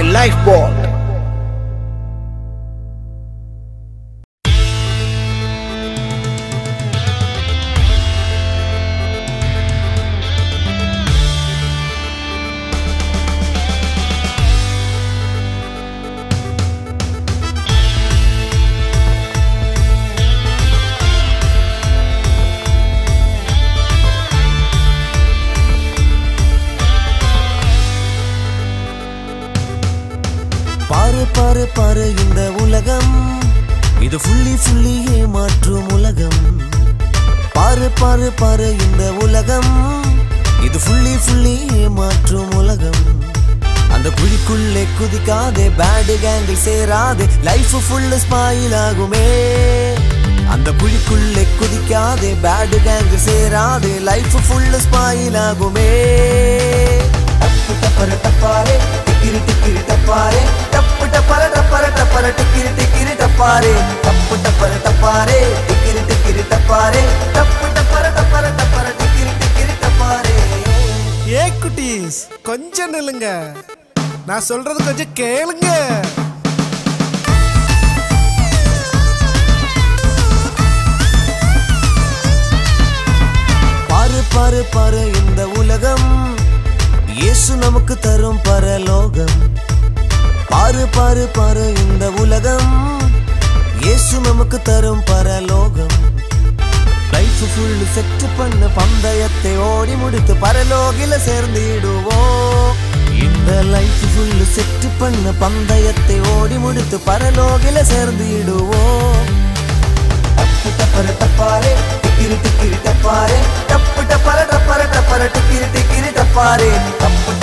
Lifeboat. பாரு பாரு பாரு இந்த உலகம் இது ஃபுல்லி ஃபுல்லி ஏமாற்றும் உலகம் பாரு பாரு பாரு இந்த உலகம் இது ஃபுல்லி ஃபுல்லி ஏமாற்றும் உலகம் அந்த குழிக்குள்ளே குதிக்காதே பேடு கேங்கில் சேராதே லைஃப் ஃபுல்லு ஸ்பாயில் ஆகுமே அந்த குழிக்குள்ளே குதிக்காதே பேடு கேங்கில் சேராதே லைஃப் ஃபுல்லு ஸ்பாயில் ஆகுமே டப்பு டப்பர டப்பாரே டிக்கிரி டிக்கிரி டப்பாரே டப்பு டப்பர டப்பர டப்பர டிக்கிரி டிக்கிரி டப்பாரே டப்பு டப்பர டப்பாரே டிக்கிரி டிக்கிரி டப்பாரே டப்பு டப்பர டப்பர டப்பர டிக்கிரி டிக்கிரி டப்பாரே ஏ குட்டீஸ் கொஞ்சம் நில்லுங்க நான் சொல்றது கொஞ்சம் கேளுங்க பாரு பாரு பாரு இந்த உலகம் இயேசு நமக்கு தரும் பரலோகம் பாரு பாரு பாரு இந்த உலகம் இயேசு நமக்கு தரும் பரலோகம் லைஃப் ஃபுல் செட் பண்ண பந்தயத்தை ஓடி முடித்து பரலோகில சேர்ந்திடுவோம் இந்த லைஃப் ஃபுல் செட் பண்ண பந்தயத்தை ஓடி முடித்து பரலோகில சேர்ந்திடுவோம் டப்பு டப்பர டப்பாரே டிக்கிரி டிக்கிரி டப்பாரே டப்பு டப்பர டப்பர டப்பர டிக்கிரி டிக்கிரி டப்பாரே டப்பு